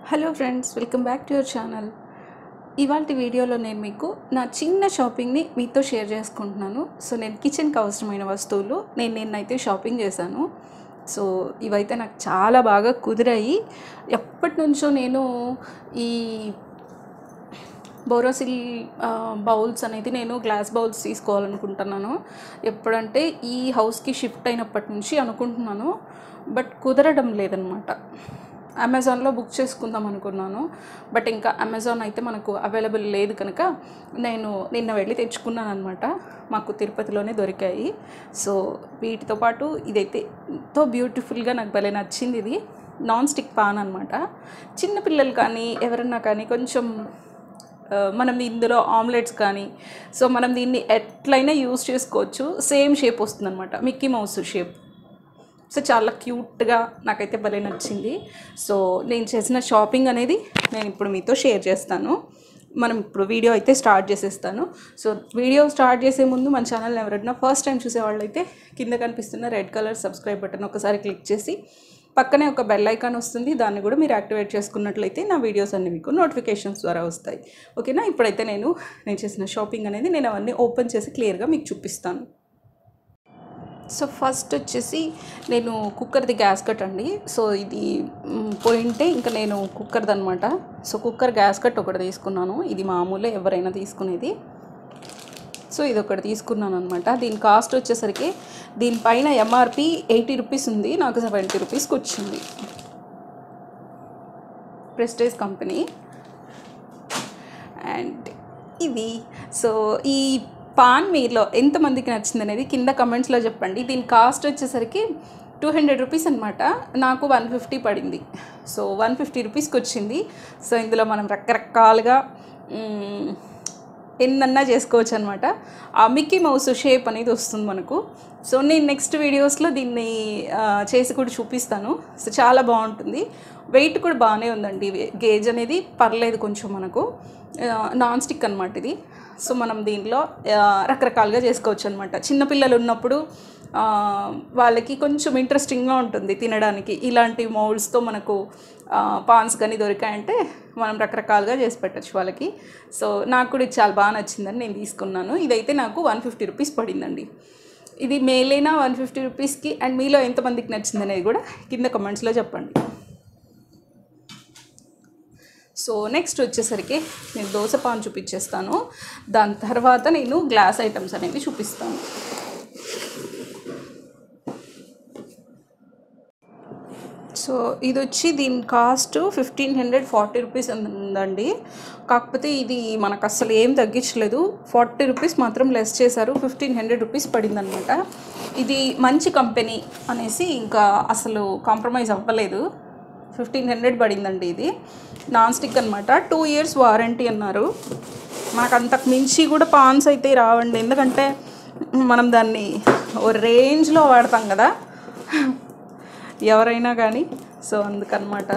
hello friends welcome back to your channel ఇవాళ వీడియోలో నేను మీకు నా చిన్న షాపింగ్ని మీతో షేర్ చేసుకుంటున్నాను సో నేను కిచెన్కి అవసరమైన వస్తువులు నేను నిన్నైతే షాపింగ్ చేశాను సో ఇవైతే నాకు చాలా బాగా కుదిరాయి ఎప్పటి నుంచో నేను ఈ బోరోసిల్ బౌల్స్ అనేది నేను గ్లాస్ బౌల్స్ తీసుకోవాలనుకుంటున్నాను ఎప్పుడంటే ఈ హౌస్కి షిఫ్ట్ అయినప్పటి నుంచి అనుకుంటున్నాను బట్ కుదరడం లేదనమాట అమెజాన్లో బుక్ చేసుకుందాం అనుకున్నాను బట్ ఇంకా అమెజాన్ అయితే మనకు అవైలబుల్ లేదు కనుక నేను నిన్న వెళ్ళి తెచ్చుకున్నాను అనమాట మాకు తిరుపతిలోనే దొరికాయి సో వీటితో పాటు ఇదైతే ఎంతో బ్యూటిఫుల్గా నాకు భలే నచ్చింది ఇది నాన్ స్టిక్ పాన్ అనమాట చిన్నపిల్లలు కానీ ఎవరన్నా కానీ కొంచెం ఆ, మనం ఇందులో ఆమ్లెట్స్ కానీ సో మనం దీన్ని ఎట్లయినా యూస్ చేసుకోవచ్చు సేమ్ షేప్ వస్తుందన్నమాట మిక్కీ మౌస్ షేప్ సో చాలా క్యూట్గా నాకైతే భలే నచ్చింది సో నేను చేసిన షాపింగ్ అనేది నేను ఇప్పుడు మీతో షేర్ చేస్తాను మనం ఇప్పుడు వీడియో అయితే స్టార్ట్ చేసేస్తాను సో వీడియో స్టార్ట్ చేసే ముందు మన ఛానల్ ఎవరైనా ఫస్ట్ టైం చూసే వాళ్ళైతే కింద కనిపిస్తున్న రెడ్ కలర్ సబ్స్క్రైబ్ బటన్ ఒకసారి క్లిక్ చేసి పక్కనే ఒక బెల్ ఐకాన్ వస్తుంది దాన్ని కూడా మీరు యాక్టివేట్ చేసుకున్నట్లయితే నా వీడియోస్ అన్ని మీకు నోటిఫికేషన్స్ ద్వారా వస్తాయి ఓకేనా ఇప్పుడైతే నేను నేను చేసిన షాపింగ్ అనేది నేను అవన్నీ ఓపెన్ చేసి క్లియర్గా మీకు చూపిస్తాను సో ఫస్ట్ వచ్చేసి నేను కుక్కర్ది గ్యాస్ కట్ అండి సో ఇది మ్, పోయింటే ఇంకా నేను కుక్కర్ది అనమాట సో కుక్కర్ గ్యాస్ కట్ ఒకటి తీసుకున్నాను ఇది మామూలే ఎవరైనా తీసుకునేది సో ఇది ఒకటి తీసుకున్నాను అనమాట దీని కాస్ట్ వచ్చేసరికి దీనిపైన ఎంఆర్పి ఎయిటీ రూపీస్ ఉంది నాకు సెవెంటీ రూపీస్కి వచ్చింది ప్రెస్టేజ్ కంపెనీ అండ్ ఇది సో ఈ పాన్ మీలో ఎంతమందికి నచ్చింది అనేది కింద కమెంట్స్లో చెప్పండి దీని కాస్ట్ వచ్చేసరికి టూ హండ్రెడ్ రూపీస్ అనమాట నాకు వన్ ఫిఫ్టీ పడింది సో వన్ ఫిఫ్టీ రూపీస్కి వచ్చింది సో ఇందులో మనం రకరకాలుగా మ్, ఎన్నన్నా చేసుకోవచ్చు అనమాట ఆ మిక్కీ మౌస్ షేప్ అనేది వస్తుంది మనకు సో నేను నెక్స్ట్ వీడియోస్లో దీన్ని ఆ, చేసి కూడా చూపిస్తాను సో చాలా బాగుంటుంది వెయిట్ కూడా బాగానే ఉందండి గేజ్ అనేది పర్లేదు కొంచెం మనకు ఆ, నాన్ స్టిక్ అనమాట ఇది సో మనం దీనిలో ఆ, రకరకాలుగా చేసుకోవచ్చు అనమాట చిన్నపిల్లలు ఉన్నప్పుడు ఆ, వాళ్ళకి కొంచెం ఇంట్రెస్టింగ్గా ఉంటుంది తినడానికి ఇలాంటి మౌల్డ్స్తో మనకు పాన్స్ కానీ దొరికాయంటే మనం రకరకాలుగా చేసి పెట్టచ్చు వాళ్ళకి సో నాకు కూడా ఇది చాలా బాగా నచ్చిందని నేను తీసుకున్నాను ఇదైతే నాకు వన్ ఫిఫ్టీ రూపీస్ పడిందండి ఇది మేలైనా వన్ ఫిఫ్టీ రూపీస్కి అండ్ మీలో ఎంతమందికి నచ్చింది అనేది కూడా కింద కమెంట్స్లో చెప్పండి సో నెక్స్ట్ వచ్చేసరికి నేను దోశ పాన్ చూపించేస్తాను దాని తర్వాత నేను గ్లాస్ ఐటమ్స్ అనేవి చూపిస్తాను సో ఇది వచ్చి దీని cost fifteen hundred forty rupees ఉందండి కాకపోతే ఇది మనకు అసలు ఏం తగ్గించలేదు ఫార్టీ రూపీస్ మాత్రం లెస్ చేశారు ఫిఫ్టీన్ హండ్రెడ్ రూపీస్ పడిందనమాట ఇది మంచి కంపెనీ అనేసి ఇంకా అసలు కాంప్రమైజ్ అవ్వలేదు ఫిఫ్టీన్ హండ్రెడ్ పడిందండి ఇది నాన్ స్టిక్ అనమాట టూ ఇయర్స్ వారంటీ అన్నారు మనకు అంతకు మించి కూడా పాన్స్ అయితే రావండి ఎందుకంటే మనం దాన్ని ఓ రేంజ్లో వాడతాం కదా ఎవరైనా కానీ సో అందుకనమాట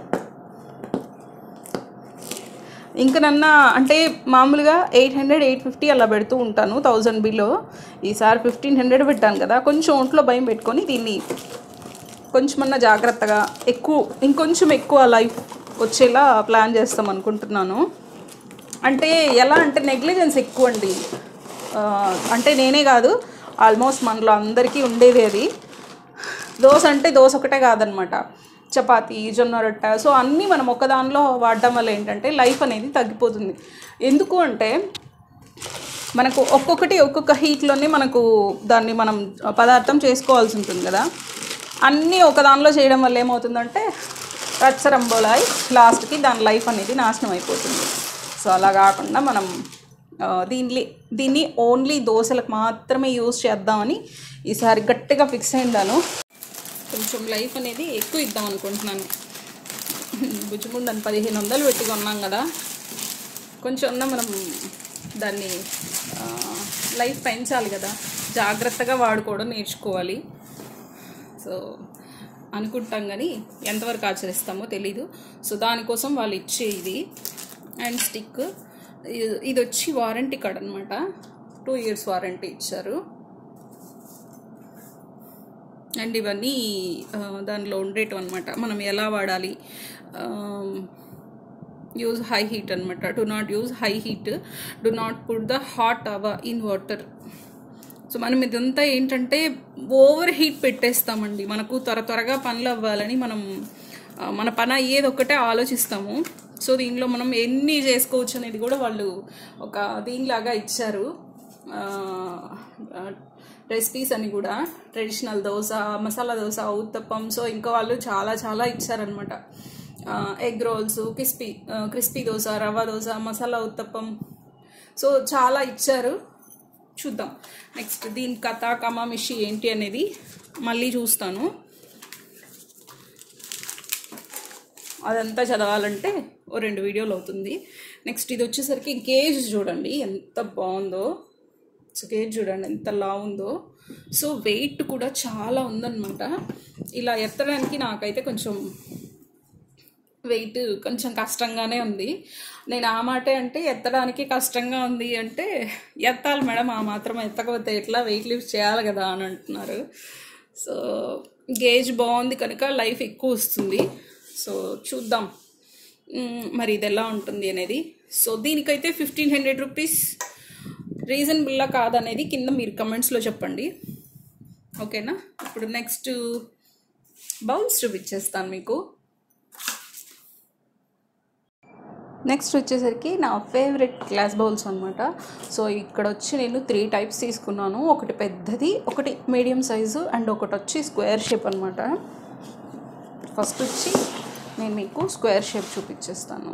ఇంకా నన్న అంటే మామూలుగా ఎయిట్ హండ్రెడ్ ఎయిట్ ఫిఫ్టీ అలా పెడుతూ ఉంటాను థౌజండ్ బిలో ఈసారి ఫిఫ్టీన్ హండ్రెడ్ పెట్టాను కదా కొంచెం ఒంట్లో భయం పెట్టుకొని దీన్ని కొంచెమన్నా జాగ్రత్తగా ఎక్కువ ఇంకొంచెం ఎక్కువ లైఫ్ వచ్చేలా ప్లాన్ చేస్తాం అనుకుంటున్నాను అంటే ఎలా అంటే నెగ్లిజెన్స్ ఎక్కువ అండి ఆ, అంటే నేనే కాదు ఆల్మోస్ట్ మనలో అందరికీ ఉండేది అది దోశ అంటే దోశ ఒకటే కాదనమాట చపాతీ జొన్న రొట్టె సో అన్నీ మనం ఒకదానిలో వాడడం వల్ల ఏంటంటే లైఫ్ అనేది తగ్గిపోతుంది ఎందుకు అంటే మనకు ఒక్కొక్కటి ఒక్కొక్క హీట్లోనే మనకు దాన్ని మనం పదార్థం చేసుకోవాల్సి ఉంటుంది కదా అన్నీ ఒక దానిలో చేయడం వల్ల ఏమవుతుందంటే రచ్చరంబోలాయి లాస్ట్కి దాని లైఫ్ అనేది నాశనం అయిపోతుంది సో అలా కాకుండా మనం ఆ, దీన్ని దీన్ని ఓన్లీ దోశలకు మాత్రమే యూజ్ చేద్దామని ఈసారి గట్టిగా ఫిక్స్ అయిందాను కొంచెం లైఫ్ అనేది ఎక్కువ ఇద్దాం అనుకుంటున్నాను బుజ్జిముండని పదిహేను వందలు పెట్టి కొన్నాం కదా కొంచెం ఉన్న మనం దాన్ని ఆ, లైఫ్ పెంచాలి కదా జాగ్రత్తగా వాడుకోవడం నేర్చుకోవాలి సో అనుకుంటాం కానీ ఎంతవరకు ఆచరిస్తామో తెలీదు సో దానికోసం వాళ్ళు ఇచ్చే ఇది అండ్ స్టిక్ ఇది- ఇది వచ్చి వారంటీ కార్డ్ అనమాట టూ ఇయర్స్ వారంటీ ఇచ్చారు అండ్ ఇవన్నీ ఆ, దానిలో ఉండేటివి అనమాట మనం ఎలా వాడాలి యూజ్ హై హీట్ అనమాట do not use high heat do not put the hot అవా ఇన్ వాటర్ సో మనం ఇదంతా ఏంటంటే ఓవర్ హీట్ పెట్టేస్తామండి మనకు త్వర త్వరగా పనులు అవ్వాలని మనం ఆ, మన పని అయ్యేది ఒక్కటే ఆలోచిస్తాము సో దీనిలో మనం ఎన్ని చేసుకోవచ్చు అనేది కూడా వాళ్ళు ఒక దీనిలాగా ఇచ్చారు రెసిపీస్ అని కూడా ట్రెడిషనల్ దోశ మసాలా దోశ ఉత్తప్పం సో ఇంకా వాళ్ళు చాలా చాలా ఇచ్చారనమాట egg rolls crispy crispy dosa rava dosa masala uttapam so చాలా ఇచ్చారు చూద్దాం నెక్స్ట్ దీని కథ కమామిషి ఏంటి అనేది మళ్ళీ చూస్తాను అదంతా చదవాలంటే ఓ రెండు వీడియోలు అవుతుంది నెక్స్ట్ ఇది వచ్చేసరికి గేజ్ చూడండి ఎంత బాగుందో సో గేజ్ చూడండి ఎంత లా ఉందో సో వెయిట్ కూడా చాలా ఉందన్నమాట ఇలా ఎత్తడానికి నాకైతే కొంచెం వెయిట్ కొంచెం కష్టంగానే ఉంది నేను ఆ మాటే అంటే ఎత్తడానికి కష్టంగా ఉంది అంటే ఎత్తాలి మేడం ఆ మాత్రం ఎత్తకపోతే ఎట్లా వెయిట్ లిఫ్ట్ చేయాలి కదా అని అంటున్నారు సో గేజ్ బాగుంది కనుక లైఫ్ ఎక్కువ వస్తుంది సో చూద్దాం మ్, మరి ఇది ఎలా ఉంటుంది అనేది సో దీనికైతే ఫిఫ్టీన్ హండ్రెడ్ రూపీస్ రీజనబుల్లా కాదనేది కింద మీరు కమెంట్స్లో చెప్పండి ఓకేనా ఇప్పుడు నెక్స్ట్ బౌల్స్ చూపించేస్తాను మీకు నెక్స్ట్ వచ్చేసరికి నా ఫేవరెట్ గ్లాస్ బౌల్స్ అనమాట సో ఇక్కడ వచ్చి నేను త్రీ టైప్స్ తీసుకున్నాను ఒకటి పెద్దది ఒకటి మీడియం సైజు అండ్ ఒకటి వచ్చి స్క్వేర్ షేప్ అనమాట ఫస్ట్ వచ్చి నేను మీకు స్క్వేర్ షేప్ చూపించేస్తాను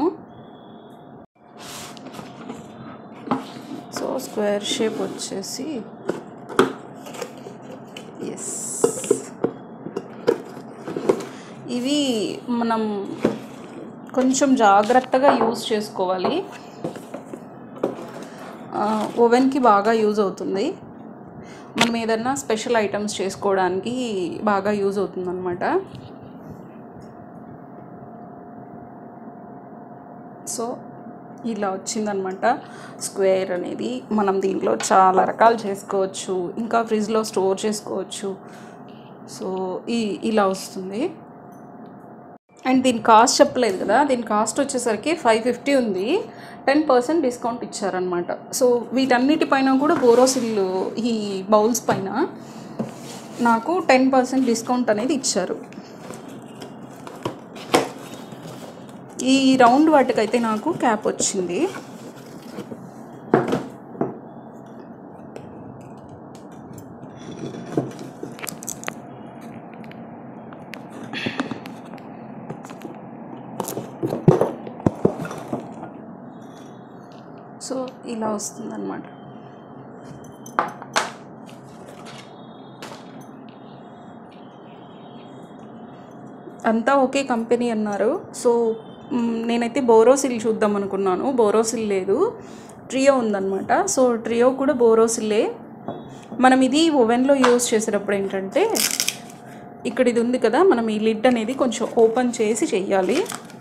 సో స్క్వేర్ షేప్ వచ్చేసి ఎస్ ఇవి మనం కొంచెం జాగ్రత్తగా యూజ్ చేసుకోవాలి ఆ, ఓవెన్కి బాగా యూజ్ అవుతుంది మనం ఏదన్నా స్పెషల్ ఐటమ్స్ చేసుకోవడానికి బాగా యూజ్ అవుతుంది అనమాట సో ఇలా వచ్చిందనమాట స్క్వేర్ అనేది మనం దీంట్లో చాలా రకాలు చేసుకోవచ్చు ఇంకా ఫ్రిడ్జ్లో స్టోర్ చేసుకోవచ్చు సో ఈ ఇలా వస్తుంది అండ్ దీని కాస్ట్ చెప్పలేదు కదా దీని కాస్ట్ వచ్చేసరికి ఫైవ్ ఫిఫ్టీ ఉంది టెన్ పర్సెంట్ డిస్కౌంట్ ఇచ్చారనమాట సో వీటన్నిటిపైన కూడా బోరోసిల్ ఈ బౌల్స్ పైన నాకు టెన్ పర్సెంట్ డిస్కౌంట్ అనేది ఇచ్చారు ఈ రౌండ్ వాటికైతే నాకు క్యాప్ వచ్చింది సో ఇలా వస్తుందన్నమాట అంతా ఒకే కంపెనీ అన్నారు సో మ్, నేనైతే బోరోసిల్ చూద్దాం అనుకున్నాను బోరోసిల్ లేదు ట్రియో ఉందన్నమాట సో ట్రియో కూడా బోరోసిల్లే మనం ఇది ఓవెన్లో యూస్ చేసేటప్పుడు ఏంటంటే ఇక్కడ ఇది ఉంది కదా మనం ఈ లిడ్ అనేది కొంచెం ఓపెన్ చేసి చెయ్యాలి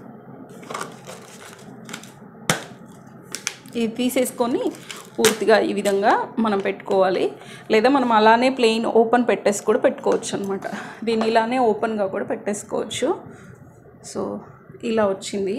ఇది తీసేసుకొని పూర్తిగా ఈ విధంగా మనం పెట్టుకోవాలి లేదా మనం అలానే ప్లెయిన్ ఓపెన్ పెట్టేసి కూడా పెట్టుకోవచ్చు అనమాట దీన్ని ఇలానే ఓపెన్గా కూడా పెట్టేసుకోవచ్చు సో ఇలా వచ్చింది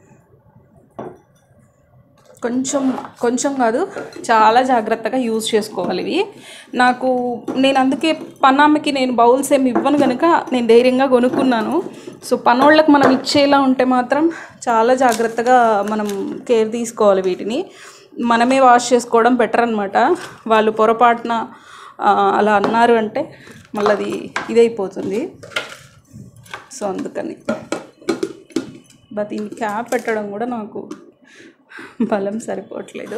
కొంచెం కొంచెం కాదు చాలా జాగ్రత్తగా యూజ్ చేసుకోవాలి ఇవి నాకు నేను అందుకే పన్నామ్మకి నేను బౌల్స్ ఏమి ఇవ్వను కనుక నేను ధైర్యంగా కొనుక్కున్నాను సో పనోళ్ళకి మనం ఇచ్చేలా ఉంటే మాత్రం చాలా జాగ్రత్తగా మనం కేర్ తీసుకోవాలి వీటిని మనమే వాష్ చేసుకోవడం బెటర్ అనమాట వాళ్ళు పొరపాటున ఆ, అలా అన్నారు అంటే మళ్ళీ అది ఇదైపోతుంది సో అందుకని బట్ దీన్ని క్యాప్ పెట్టడం కూడా నాకు బలం సరిపోవట్లేదు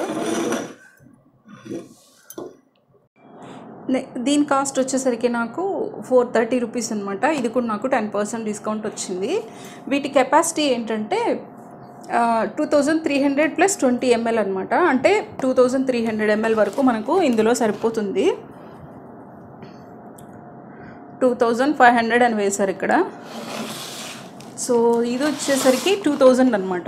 నే- దీని కాస్ట్ వచ్చేసరికి నాకు ఫోర్ థర్టీ రూపీస్ అనమాట ఇది కూడా నాకు టెన్ పర్సెంట్ డిస్కౌంట్ వచ్చింది వీటి కెపాసిటీ ఏంటంటే two thousand three hundred plus twenty ML అనమాట అంటే two thousand three hundred ML వరకు మనకు ఇందులో సరిపోతుంది టూ థౌజండ్ ఫైవ్ హండ్రెడ్ అని వేశారు ఇక్కడ సో ఇది వచ్చేసరికి టూ థౌజండ్ అనమాట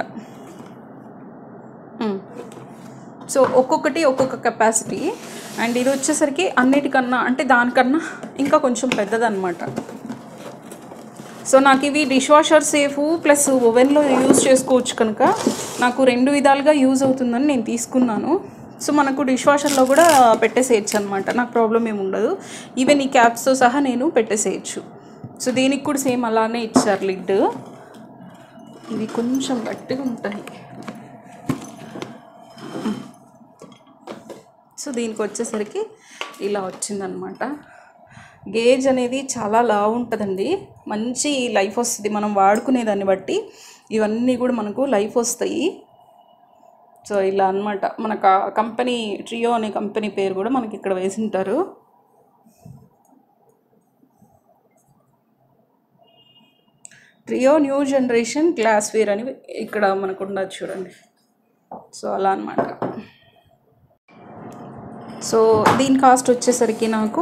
సో ఒక్కొక్కటి ఒక్కొక్క కెపాసిటీ అండ్ ఇది వచ్చేసరికి అన్నిటికన్నా అంటే దానికన్నా ఇంకా కొంచెం పెద్దదన్నమాట సో నాకు ఇవి డిష్ వాషర్ సేఫ్ ప్లస్ ఓవెన్లో యూజ్ చేసుకోవచ్చు కనుక నాకు రెండు విధాలుగా యూజ్ అవుతుందని నేను తీసుకున్నాను సో మనకు డిష్ వాషర్లో కూడా పెట్టేసేయచ్చు అనమాట నాకు ప్రాబ్లం ఏమి ఉండదు ఈవెన్ ఈ క్యాప్స్తో సహా నేను పెట్టేసేయచ్చు సో దీనికి కూడా సేమ్ అలానే ఇచ్చారు లిడ్ ఇవి కొంచెం గట్టిగా ఉంటాయి సో దీనికి వచ్చేసరికి ఇలా వచ్చిందనమాట గేజ్ అనేది చాలా లావు ఉంటుందండి మంచి లైఫ్ వస్తుంది మనం వాడుకునే దాన్ని బట్టి ఇవన్నీ కూడా మనకు లైఫ్ వస్తాయి సో ఇలా అన్నమాట మనకు ఆ కంపెనీ ట్రియో అనే కంపెనీ పేరు కూడా మనకి ఇక్కడ వేసింటారు Trio new generation glassware అని ఇక్కడ మనకు ఉండదు చూడండి సో అలా అన్నమాట సో దీని కాస్ట్ వచ్చేసరికి నాకు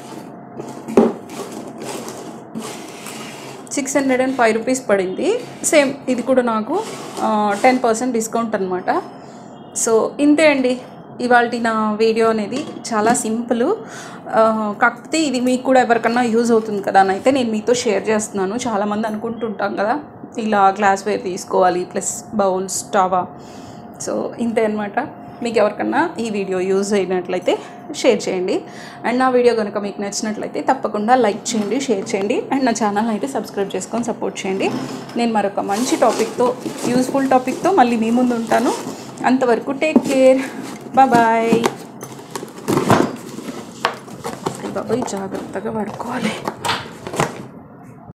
six hundred and five rupees పడింది సేమ్ ఇది కూడా నాకు టెన్ పర్సెంట్ డిస్కౌంట్ అనమాట సో ఇంతే అండి ఇవాళ నా వీడియో అనేది చాలా సింపుల్ కాకపోతే ఇది మీకు కూడా ఎవరికన్నా యూజ్ అవుతుంది కదా అని అయితే నేను మీతో షేర్ చేస్తున్నాను చాలామంది అనుకుంటుంటాం కదా ఇలా గ్లాస్ వేర్ తీసుకోవాలి ప్లస్ బౌల్స్ టావా సో ఇంతే అనమాట మీకు ఎవరికన్నా ఈ వీడియో యూజ్ అయినట్లయితే షేర్ చేయండి అండ్ నా వీడియో కనుక మీకు నచ్చినట్లయితే తప్పకుండా లైక్ చేయండి షేర్ చేయండి అండ్ నా ఛానల్ని అయితే సబ్స్క్రైబ్ చేసుకొని సపోర్ట్ చేయండి నేను మరొక మంచి టాపిక్తో యూస్ఫుల్ టాపిక్తో మళ్ళీ మీ ముందు ఉంటాను అంతవరకు టేక్ కేర్ బాయ్ బాబాయ్ జాగ్రత్తగా పడుకోవాలి